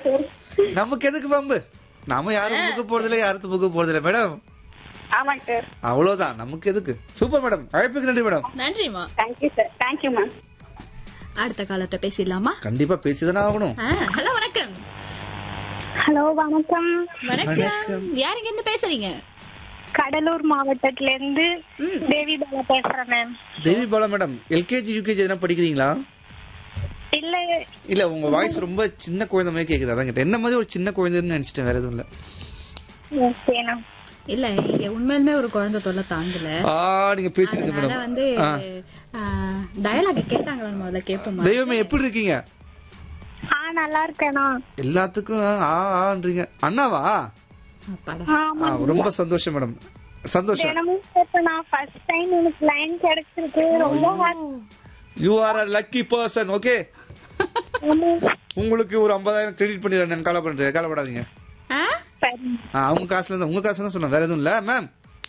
Sir நமக்கு எதுக்கு pump நாம யாரும் புக்கு போறதில்ல யாரும் புக்கு போறதில்ல மேடம் ஆமாங்க சார் அவ்வளவுதான் நமக்கு எதுக்கு சூப்பர் மேடம் அழைப்புக்கு நன்றி மேடம் நன்றிமா தேங்க்யூ சார் தேங்க்யூ மேம் அடுத்த காலத்தை பேசிடலாமா கண்டிப்பா பேசிதானே ஆகணும் ஹலோ வணக்கம் ஹலோ வணக்கம் வணக்கம் வணக்கம். யார் இங்க இருந்து பேசுறீங்க கடலூர் மாவட்டத்துல இருந்து ம். தேவி பாலா பேசுறேன் ma'am Devi Bala madam LKG UKG எதனா படிக்கிறீங்களா இல்ல இல்ல உங்க வாய்ஸ் ரொம்ப சின்ன குழந்தை மாதிரி கேக்குது அதான் கேட்டேன் என்ன மாதிரி ஒரு சின்ன குழந்தைன்னு நினைச்சிட்டேன் வேற எதுவும் இல்ல ஓகேண்ணா இல்ல இங்க உண்மையிலுமே ஒரு குழந்தை தொல்லை தாங்கல ஆ நீங்க பேசிருங்க அதனால மேடம் வந்து டயலாக் கேட்டாங்களா முதல்ல கேட்போமா தெய்வமே எப்படி இருக்கீங்க ஆ நல்லா இருக்கேண்ணா எல்லாத்துக்கும் ஆ ஆன்றீங்க அண்ணாவா அப்பாடா ஆ, ரொம்ப சந்தோஷம் மேடம் சந்தோஷம் தினமும் கேட்பேண்ணா ஃபர்ஸ்ட் டைம் எனக்கு லைன் கிடைச்சிருக்கு ரொம்ப happy. You are a lucky person okay ஆமா. உங்களுக்கு ஒரு ஐம்பதாயிரம் கிரெடிட் பண்ணிடுறேன் கவலை பண்றேன் கவலைப்படாதீங்க ஆ? சரி ஆ, அவங்க காசுல இருந்து உங்க காசுல தான் சொன்னேன் வேற எதுவும் இல்ல மேம்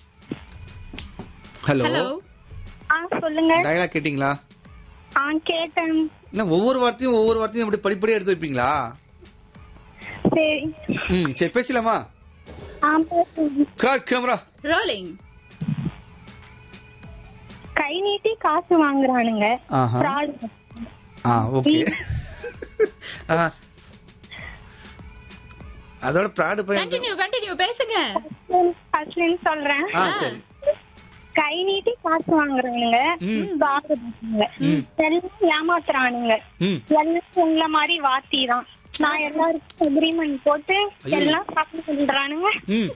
ஹலோ ஹலோ ஆ சொல்லுங்க டயலாக் கேட்டிங்களா ஆ கேட்டேன் என்ன ஒவ்வொரு வார்த்தையும் ஒவ்வொரு வார்த்தையும் அப்படி படிப்படியா எடுத்து வைப்பீங்களா சரி ம் சரி பேசலாமா ஆ பேசுங்க காட் கேமரா ரோலிங் கை நீட்டி காசு வாங்குறானுங்க ஆஹா fraud. ஆ ஓகே ஆ அதோட ப்ராடு பையன் கண்டினியூ கண்டினியூ பேசுங்க ஃபர்ஸ்ட்ல இருந்து சொல்றேன் ஆ சரி கை நீட்டி காசு வாங்குறானுங்க ம். fraud பண்றானுங்க. எல்லாம் ஏமாத்துறானுங்க ம் எல்லாம் உங்களை மாதிரி வாத்தி தான் நான் எல்லாருக்கும் அக்ரிமெண்ட் போட்டு ஐயோ. எல்லாம் சாப்பிட்டு சொல்றானுங்க ம்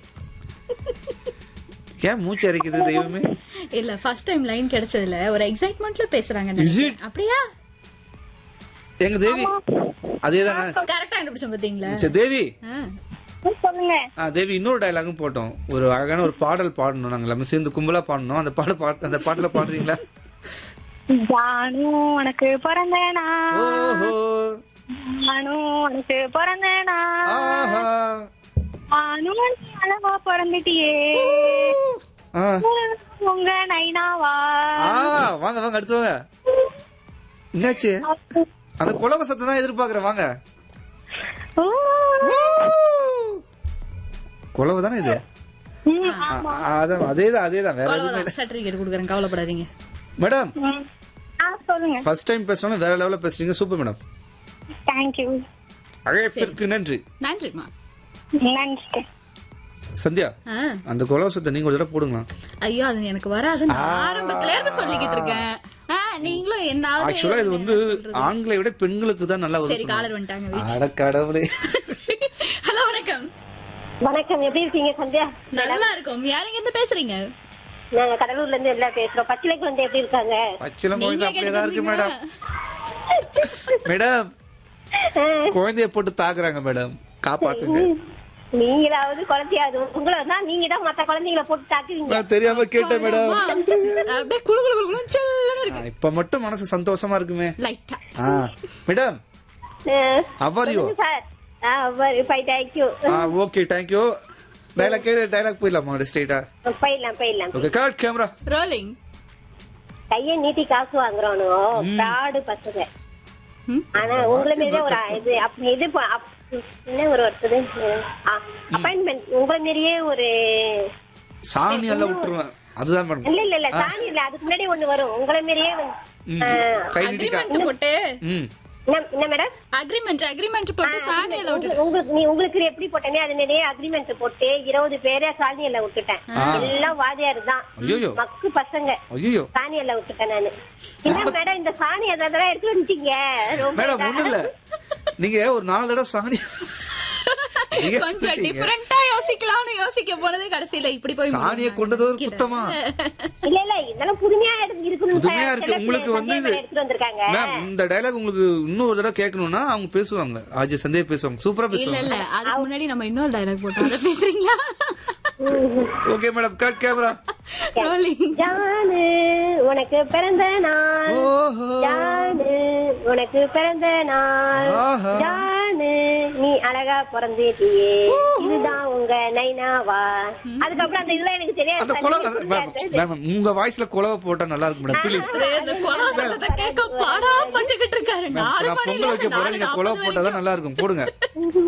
ஏன் மூச்சு அரைக்குது தெய்வமே இல்ல ஃபர்ஸ்ட் டைம் லைன் கிடைச்சதுல ஒரு எக்ஸைட்மெண்ட்ல பேசுறாங்க Is நினைக்கிறேன். it? அப்படியா எங்க தேவி அதேதானே கரெக்டா கண்டுபிடிச்சோம் பாத்தீங்களா சரி தேவி ஆ. சொல்லுங்க ஆ தேவி இன்னொரு டயலாகும் போட்டோம் ஒரு அழகான ஒரு பாடல் பாடணும் நாங்க எல்லாமே சேர்ந்து கும்பலா பாடணும் அந்த பாடல் பாட்டு அந்த பாட்டுல பாடுறீங்களா ஜானு உனக்கு பிறந்தேனா ஓஹோ ஜானு உனக்கு பிறந்தேனா ஆஹா நானு நீ அழகா பிறந்துட்டியே ஆ உங்க நைனாவா ஆ வாங்க வாங்க அடுத்து வாங்க என்னாச்சு அந்த குலவ சத்தம் தான் எதிர்பார்க்கறேன் வாங்க ஊ. குலவ தானே இது ம், ஆ, அதான் அதேதான் அதேதான் வேற எதுவுமே அவ்வளவுதான் சர்டிபிகேட் கொடுக்குறேன் கவலைப்படாதீங்க மேடம் ம். ஆ சொல்லுங்க ஃபர்ஸ்ட் டைம் பேசணும் வேற லெவல்ல பேசுறீங்க சூப்பர் மேடம் தேங்க்யூ அழைப்பிற்கு நன்றி நன்றிமா நன்றி சந்தியா ஆ. அந்த குலவ சத்தம் நீங்க ஒரு தடவை போடுங்களா ஐயோ அது எனக்கு வராது நான் ஆரம்பத்துல இருந்து சொல்லிக்கிட்டு இருக்கேன் ஆ, நீங்களும் என்னாவது ஆக்சுவலா இது வந்து ஆண்களை விட பெண்களுக்கு தான் நல்லா சரி வரும் காலர் வந்துட்டாங்க அட கடவுளே ஹலோ வணக்கம் வணக்கம் எப்படி இருக்கீங்க சந்தியா நல்லா இருக்கும் யாருங்க இருந்து பேசுறீங்க நாங்க கடலூர்ல இருந்து எல்லாம் பேசுறோம் பச்சிலை குழந்தை எப்படி இருக்காங்க பச்சிலம் குழந்தை நீங்க அப்படியே தான் இருக்கு மேடம் கேட்டுருந்தீங்க மேடம் குழந்தைய போட்டு தாக்குறாங்க மேடம் காப்பாத்துங்க நீங்களாவது குழந்தையாவது உங்களை தான் நீங்க தான் மத்த குழந்தைங்களை போட்டு தாக்குவீங்க நான் தெரியாம கேட்டேன் மேடம் அம்மா, அப்படியே குளு குளு குளுன்னு சில்லுன்னு இருக்கு ஆ, இப்ப மட்டும் மனசு சந்தோஷமா இருக்குமே லைட்டா ஆ மேடம் அஹ், அவர் யூ சார் ஃபைவ் தேங்க்யூ ஆ ஓகே தேங்க்யூ டைலாக் கேளு டைலாக் போயிடலாமா ஸ்ட்ரைட்டா போயிடலாம் போயிடலாம் ஓகே கார்ட் கேமரா ரோலிங் கையை நீட்டி காசு வாங்குறானோ ஃப்ராடு பசங்க ம். ஆனா உங்களை மாரியே ஒரு இது அப்ப இது ப- அப்- என்ன ஒரு ஒருத்தது அப்பாயின்மெண்ட் உங்களை மாரியே ஒரு சாணி எல்லாம் விட்டுருவேன் அதுதான் மேடம் இல்ல இல்ல இல்ல சாணி இல்ல அதுக்கு முன்னாடி ஒண்ணு வரும் உங்களை மாரியே வந்து- ம். அஹ், கை நீட்டிக்கா அக்ரிமெண்ட் போட்டு ம் என்ன என்ன மேடம் அக்ரிமெண்ட் அக்ரிமெண்ட் போட்டு சாணியில விட்டு உங்களுக்கு- உங்களுக்கு நீ உங்களுக்கு எப்படி போட்டனே அது நிறைய அக்ரிமெண்ட் போட்டு இருபது பேரை சாணியில விட்டுட்டேன் எல்லாம் வாதியாரு தான் ஐயோ மக்கு பசங்க ஐயோ சாணியில விட்டுட்டேன் நானு என்ன மேடம் இந்த சாணி அதெல்லாம் எடுத்து வந்துட்டீங்க ரொம்ப மேடம் ஒண்ணும் இல்ல நீங்க ஒரு நாலு தடவை சாணி நீங்க கொஞ்சம் சொல்லிட்டீங்க. டிஃபரெண்டா யோசிக்கலாம்னு யோசிக்க போனது கடைசியில இப்படி போய் சாணியை கொண்டது ஒரு குத்தமா இல்ல இல்ல இதெல்லாம் புதுமையா எடுத்து இருக்கணும் புதுமையா இருக்கு உங்களுக்கு வந்து இது எடுத்துட்டு வந்திருக்காங்க மேம் இந்த டயலாக் உங்களுக்கு இன்னும் ஒரு தடவை கேட்கணும்னா அவங்க பேசுவாங்க அஜய் சந்தே பேசுவாங்க சூப்பரா இல்ல பேசுவாங்க இல்ல அதுக்கு முன்னாடி நம்ம இன்னொரு டைலாக் போட்டோம் அதை பேசுறீங்களா okay madam cut camera rolling Janu உனக்கு பிறந்த நாள் ஓஹோ ஜானு உனக்கு பிறந்த நாள் ஆஹா. ஜானு நீ அழகா பிறந்துட்டியே இதுதான் உங்க நைனாவா அதுக்கப்புறம் அந்த இதெல்லாம் எனக்கு அந்த தெரியாது குலவை மேம் மேம் உங்க வாய்ஸ்ல குலவை போட்டா நல்லா இருக்கும் மேடம் ப்ளீஸ் இந்த கொலை சத்தத்தை கேட்க பாடா பட்டுக்கிட்டு இருக்காரு நாலு நான் மணில பொங்கல் வைக்க இருந்து போறேன் நாலு நீங்க குலவை நாற்பது போட்டா தான் நல்லா இருக்கும் போடுங்க